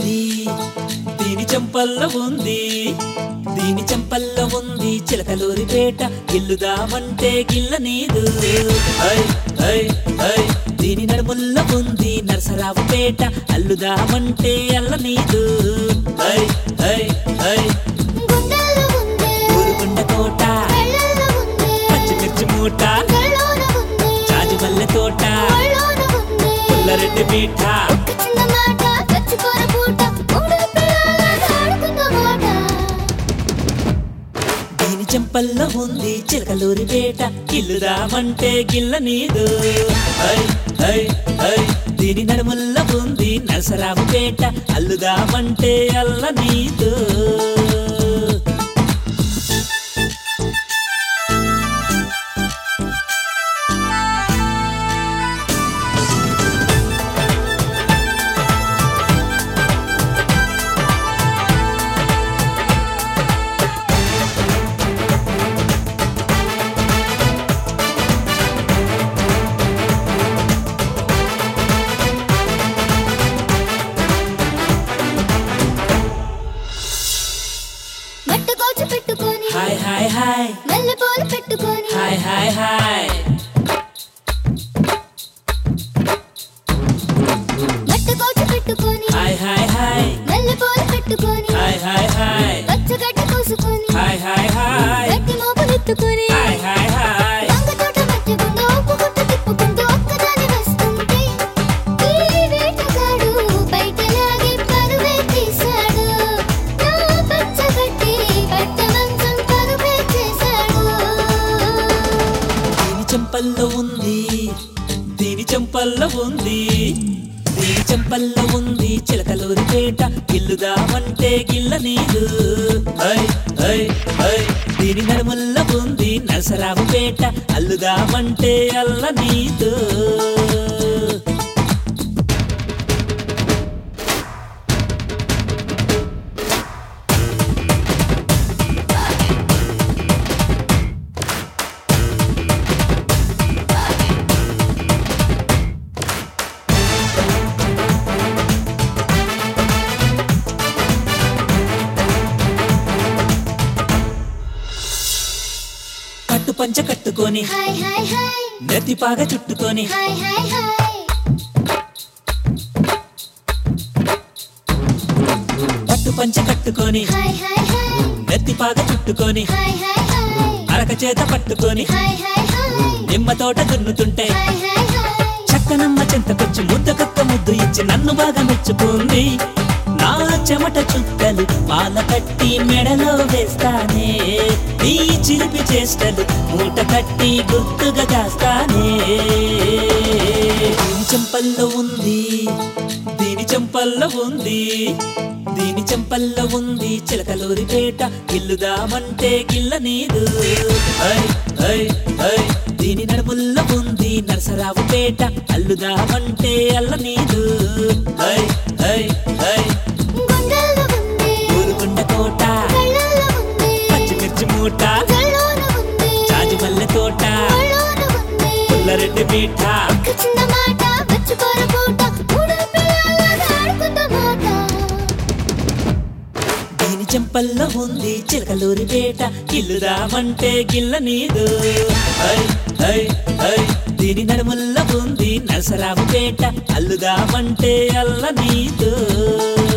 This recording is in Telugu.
ఉంది దీని చెంపల్లో ఉంది దీని చెంపల్లో ఉంది చిలకలూరి పేట గిల్లుదామంటే గిల్ల నీదు ఐ ఐ ఐ దీని నడుముల్లో ఉంది నరసరావు పేట అల్లుదామంటే అల్ల నీదు ఐ ఐ ఐ గుండెల్లో ఉందే ఊరుకుండ కోట కళ్ళల్లో ఉందే పచ్చిమిర్చి మూట కళ్ళలోన ఉందే జాజి మల్లె తోట కళ్ళలోన ఉందే పుల్లరెడ్డి మీఠ ఒక్క చిన్న మాట చచ్చిపోర పూట మూడు పిల్లలాగా ఆడుకుందామాట దీని చెంపల్లో ఉంది చిలకలూరి పేట గిల్లుదామంటే గిల్ల నీదు ఐ ఐ ఐ దీని నడుముల్లో ఉంది నరసరావు పేట అల్లుదామంటే అల్ల నీదు మట్టు కోచి పెట్టుకొని హాయ్ హాయ్ హాయ్ మల్లె పూలు పెట్టుకొని హాయ్ హాయ్ హాయ్ మట్టు కోచి పెట్టుకొని హాయ్ హాయ్ హాయ్ మల్లె పూలు పెట్టుకొని హాయ్ హాయ్ హాయ్ పచ్చగడ్డ కోసుకొని హాయ్ హాయ్ హాయ్ గట్టి మోపులు ఎత్తుకొని హాయ్ హాయ్ హాయ్ వంగ తోట మట్టి గుండ ఉప్పు గుట్ట తిప్పుకుంటూ ఒక్కదాని వస్తుంటే ఈ వేటగాడు బయటలాగి పరువే తీశాడు నా పచ్చగడ్డి పట్ట మంచం పరువే చేశాడు దీని చెంపల్లో ఉంది దీని చెంపల్లో ఉంది దీని చెంపల్లో ఉంది చిలకలూరి పేట గిల్లుదామంటే గిల్ల నీదు ఐ ఐ ఐ దీని నడుముల్లో ఉంది నరసరావు పేట అల్లుదామంటే అల్ల నీదు కట్టు పంచ కట్టుకొని హాయ్ హాయ్ హాయ్ నెత్తి పాగ చుట్టుకొని హాయ్ హాయ్ హాయ్ పట్టు పంచ కట్టుకొని హాయ్ హాయ్ హాయ్ నెత్తి పాగ చుట్టుకొని హాయ్ హాయ్ హాయ్ అరక చేత పట్టుకొని హాయ్ హాయ్ హాయ్ నిమ్మ తోట దున్నుతుంటే హాయ్ హాయ్ హాయ్ చక్కనమ్మ చెంతకొచ్చి ముద్దకొక్క ముద్దు ఇచ్చి నన్ను బాగా మెచ్చుకుంది నా చెమట చుక్కలు పాల కట్టి మెడలో వేస్తానే నీ చిలిపి చేష్టలు మూట కట్టి గుర్తుగా దాస్తానే దీని చెంపల్లో ఉంది దీని చెంపల్లో ఉంది దీని చెంపల్లో ఉంది చిలకలూరి పేట గిల్లుదామంటే గిల్ల నీదు ఐ ఐ ఐ దీని నడుముల్లో ఉంది నరసరావు పేట అల్లుదామంటే అల్ల నీదు ఐ ఐ ఐ గుండెల్లో ఉందే ఊరుకుండ కోట కళ్ళల్లో ఉందే పచ్చిమిర్చి మూట కళ్ళలోన ఉందే జాజి మల్లె తోట కళ్ళలోన ఉందే పుల్లరెడ్డి మీఠ ఒక్క చిన్న మాట మర్చిపోర పూట మూడు పిల్లలాగా ఆడుకుందామాట దీని చెంపల్లో ఉంది చిలకలూరి పేట గిల్లుదామంటే గిల్ల నీదు ఐ ఐ ఐ దీని నడుముల్లో ఉంది నరసరావు పేట అల్లుదామంటే అల్ల నీదు